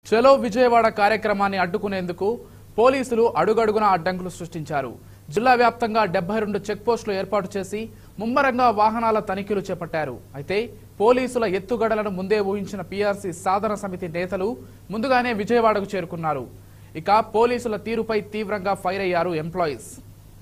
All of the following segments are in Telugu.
చలో విజయవాడ కార్యక్రమాన్ని అడ్డుకునేందుకు పోలీసులు అడుగడుగున అడ్డంకులు సృష్టించారు జిల్లా వ్యాప్తంగా డెబ్బై రెండు చెక్పోస్టులు ఏర్పాటు చేసి ముమ్మరంగా వాహనాల తనిఖీలు చేపట్టారు అయితే పోలీసుల ఎత్తుగడలను ముందే ఊహించిన పీఆర్సీ సాధన సమితి నేతలు ముందుగానే విజయవాడకు చేరుకున్నారు ఇక పోలీసుల తీరుపై తీవ్రంగా ఫైర్ అయ్యారు ఎంప్లాయీస్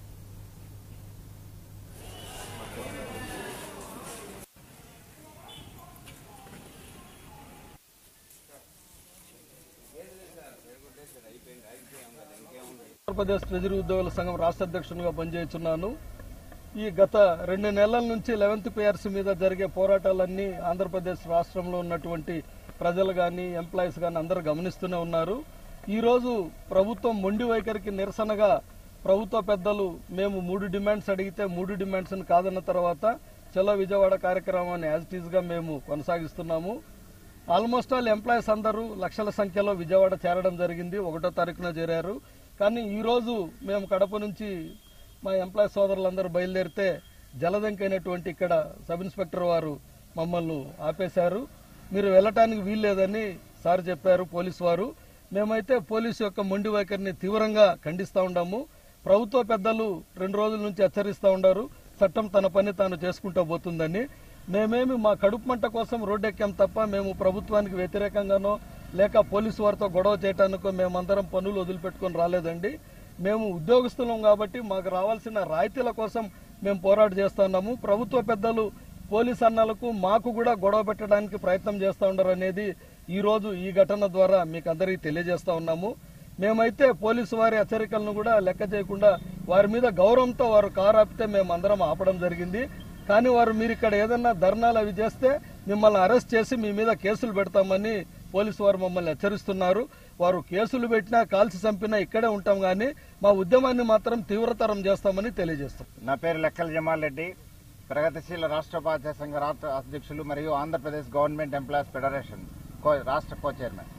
ఆంధ్రప్రదేశ్ ట్రెజరీ ఉద్యోగుల సంఘం రాష్ట్ర అధ్యక్షునిగా పనిచేస్తున్నాను ఈ గత రెండు నెలల నుంచి లెవెన్త్ పిఆర్సీ మీద జరిగే పోరాటాలన్నీ ఆంధ్రప్రదేశ్ రాష్ట్రంలో ఉన్నటువంటి ప్రజలు కానీ ఎంప్లాయీస్ కానీ అందరూ గమనిస్తూనే ఉన్నారు ఈ రోజు ప్రభుత్వం మొండి వైఖరికి నిరసనగా ప్రభుత్వ పెద్దలు మేము మూడు డిమాండ్స్ అడిగితే మూడు డిమాండ్స్ కాదన్న తర్వాత చలో విజయవాడ కార్యక్రమాన్ని యాజ్ ఇట్ ఈజ్ గా మేము కొనసాగిస్తున్నాము ఆల్మోస్ట్ ఆల్ ఎంప్లాయీస్ అందరూ లక్షల సంఖ్యలో విజయవాడ చేరడం జరిగింది ఒకటో తారీఖున చేరారు కానీ ఈ రోజు మేము కడప నుంచి మా ఎంప్లాయీ సోదరులందరూ బయలుదేరితే జలదంకైనటువంటి ఇక్కడ సబ్ ఇన్స్పెక్టర్ వారు మమ్మల్ని ఆపేశారు మీరు వెళ్ళటానికి వీల్లేదని సార్ చెప్పారు పోలీసు వారు మేమైతే పోలీసు యొక్క మొండి వైఖరిని తీవ్రంగా ఖండిస్తా ఉన్నాము ప్రభుత్వ పెద్దలు రెండు రోజుల నుంచి హెచ్చరిస్తా ఉన్నారు చట్టం తన పని తాను చేసుకుంటూ పోతుందని మేమేమి మా కడుపు మంట కోసం రోడ్డెక్కాం తప్ప మేము ప్రభుత్వానికి వ్యతిరేకంగానో లేక పోలీసు వారితో గొడవ చేయటానికో మేమందరం పనులు వదిలిపెట్టుకొని రాలేదండి మేము ఉద్యోగస్తులం కాబట్టి మాకు రావాల్సిన రాయితీల కోసం మేము పోరాట చేస్తున్నాము ప్రభుత్వ పెద్దలు పోలీస్ అన్నలకు మాకు కూడా గొడవ పెట్టడానికి ప్రయత్నం చేస్తా ఉన్నారు అనేది ఈ రోజు ఈ ఘటన ద్వారా మీకు అందరికీ తెలియజేస్తా ఉన్నాము మేమైతే పోలీసు వారి హెచ్చరికలను కూడా లెక్క చేయకుండా వారి మీద గౌరవంతో వారు కారు ఆపితే మేము అందరం ఆపడం జరిగింది కానీ వారు మీరు ఇక్కడ ఏదన్నా ధర్నాలు అవి చేస్తే మిమ్మల్ని అరెస్ట్ చేసి మీ మీద కేసులు పెడతామని పోలీసు వారు మమ్మల్ని హెచ్చరిస్తున్నారు వారు కేసులు పెట్టినా కాల్చి చంపినా ఇక్కడే ఉంటాం కానీ మా ఉద్యమాన్ని మాత్రం తీవ్రతరం చేస్తామని తెలియజేస్తాం నా పేరు లెక్కల జమాల్ రెడ్డి ప్రగతిశీల రాష్ట్ర ఉపాధ్యాయ సంఘ రాష్ట్ర అధ్యక్షులు మరియు Andhra Pradesh government employees federation co- రాష్ట్ర కో చైర్మన్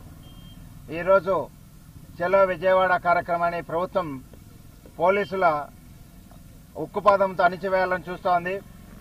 ఈరోజు చలో విజయవాడ కార్యక్రమాన్ని ప్రభుత్వం పోలీసుల ఉక్కుపాదంతో అణిచివేయాలని చూస్తోంది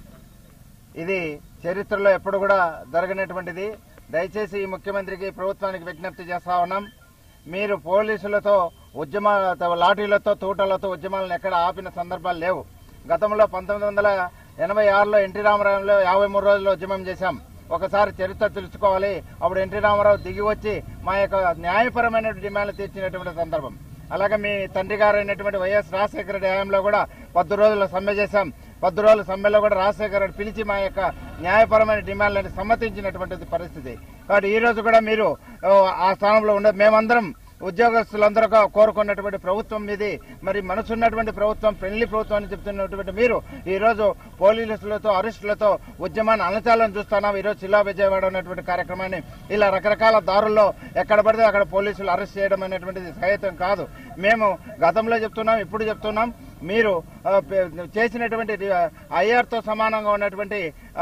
ఇది చరిత్రలో ఎప్పుడు కూడా జరగనటువంటిది దయచేసి ఈ ముఖ్యమంత్రికి ప్రభుత్వానికి విజ్ఞప్తి చేస్తా ఉన్నాం మీరు పోలీసులతో ఉద్యమ లాఠీలతో తూటలతో ఉద్యమాలను ఎక్కడ ఆపిన సందర్భాలు లేవు గతంలో పంతొమ్మిది వందల ఎనభై ఆరులో ఎన్టీ రామారావులో యాభై మూడు రోజుల్లో ఉద్యమం చేశాం ఒకసారి చరిత్ర తెలుసుకోవాలి అప్పుడు ఎన్టీ రామారావు దిగి వచ్చి మా యొక్క న్యాయపరమైన డిమాండ్లు తీర్చినటువంటి సందర్భం అలాగే మీ తండ్రి గారు అయినటువంటి వైఎస్ రాజశేఖర రెడ్డి హయాంలో కూడా పద్దు రోజుల సమ్మె చేశాం పద్దు రోజుల సమ్మెలో కూడా రాజశేఖర రెడ్డి పిలిచి మా యొక్క న్యాయపరమైన డిమాండ్లను సమ్మతించినటువంటి పరిస్థితి కాబట్టి ఈ రోజు కూడా మీరు ఆ, ఆ స్థానంలో ఉండే మేమందరం ఉద్యోగస్తులందరూ కూడా కోరుకున్నటువంటి ప్రభుత్వం ఇది మరి మనసున్నటువంటి ప్రభుత్వం పెళ్లి ప్రభుత్వం అని చెప్తున్నటువంటి మీరు ఈ రోజు పోలీసులతో అరెస్టులతో ఉద్యమాన్ని అణచాలని చూస్తున్నాం ఈ రోజు జిల్లా విజయవాడ ఉన్నటువంటి కార్యక్రమాన్ని ఇలా రకరకాల దారుల్లో ఎక్కడ పడితే అక్కడ పోలీసులు అరెస్ట్ చేయడం అనేటువంటిది సహితం కాదు మేము గతంలో చెప్తున్నాం ఇప్పుడు చెప్తున్నాం మీరు ఆ, పె- చేసినటువంటి ఐఆర్ తో సమానంగా ఉన్నటువంటి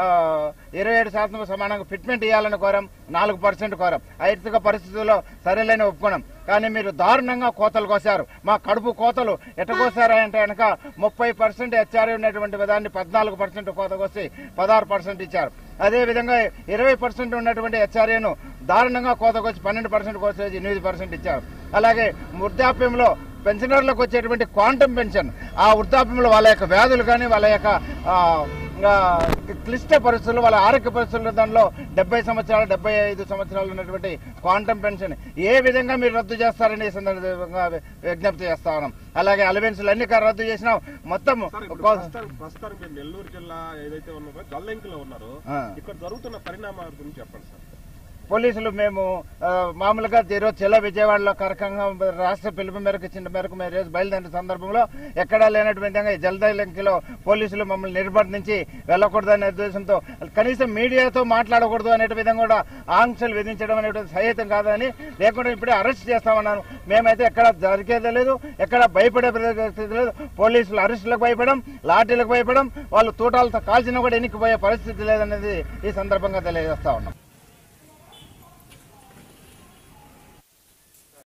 ఇరవై ఏడు శాతం సమానంగా ఫిట్మెంట్ ఇవ్వాలని కోరాం నాలుగు పర్సెంట్ కోరాం ఆర్థిక పరిస్థితుల్లో సరేలేని ఒప్పుకున్నాం కానీ మీరు దారుణంగా కోతలు కోసారు మా కడుపు కోతలు ఎట కోసారంటే కనుక ముప్పై పర్సెంట్ హెచ్ఆర్ ఉన్నటువంటి దాన్ని పద్నాలుగు పర్సెంట్ కోత కోసి పదహారు పర్సెంట్ ఇచ్చారు అదే విధంగా ఇరవై పర్సెంట్ ఉన్నటువంటి హెచ్ఆర్ఏను దారుణంగా కోత కోసి పన్నెండు పర్సెంట్ కోసేసి ఎనిమిది పర్సెంట్ ఇచ్చారు అలాగే వృద్ధాప్యంలో పెన్షనర్లకు వచ్చేటువంటి క్వాంటమ్ పెన్షన్ ఆ వృద్ధాప్యంలో వాళ్ళ యొక్క వ్యాధులు కానీ వాళ్ళ యొక్క ఆ, ఆ, క్లిష్ట పరిస్థితులు వాళ్ళ ఆరోగ్య పరిస్థితుల దానిలో డెబ్బై సంవత్సరాలు డెబ్బై ఐదు సంవత్సరాలు ఉన్నటువంటి క్వాంటమ్ పెన్షన్ ఏ విధంగా మీరు రద్దు చేస్తారని ఈ సందర్భంగా విజ్ఞప్తి చేస్తా ఉన్నాం అలాగే అలవెన్సులు అన్ని కా- రద్దు చేసినాం మొత్తం సార్ ఇప్పుడు కో- ప్రస్తుతం ప్రస్తుతం మీరు నెల్లూరు జిల్లా ఏదైతే ఉన్నారో గల్లంకిలో ఉన్నారు ఆ. ఇక్కడ జరుగుతున్న పరిణామాల గురించి చెప్పండి సార్ పోలీసులు మేము ఆ, మామూలుగా ఈరోజు చెల్ల విజయవాడలో కార్యక్రమం రాష్ట్ర పిలుపు మేరకు చిన్న మేరకు మేము ఈరోజు బయలుదేరిన సందర్భంలో ఎక్కడా లేనటువంటి విధంగా జలదలంకిలో పోలీసులు మమ్మల్ని నిర్బంధించి వెళ్ళకూడదనే ఉద్దేశంతో కనీసం మీడియాతో మాట్లాడకూడదు అనే విధంగా కూడా ఆంక్షలు విధించడం అనేటువంటి సహితం కాదని లేకుండా ఇప్పుడే అరెస్ట్ చేస్తామన్నాను మేమైతే ఎక్కడ జరిగేదే లేదు ఎక్కడ భయపడే పరిస్థితి లేదు పోలీసులు అరెస్టులకు భయపడం లాఠీలకు భయపడం వాళ్ళు తూటాలతో కాల్చినా కూడా ఎన్నికపోయే పరిస్థితి లేదనేది ఈ సందర్భంగా తెలియజేస్తా ఉన్నాం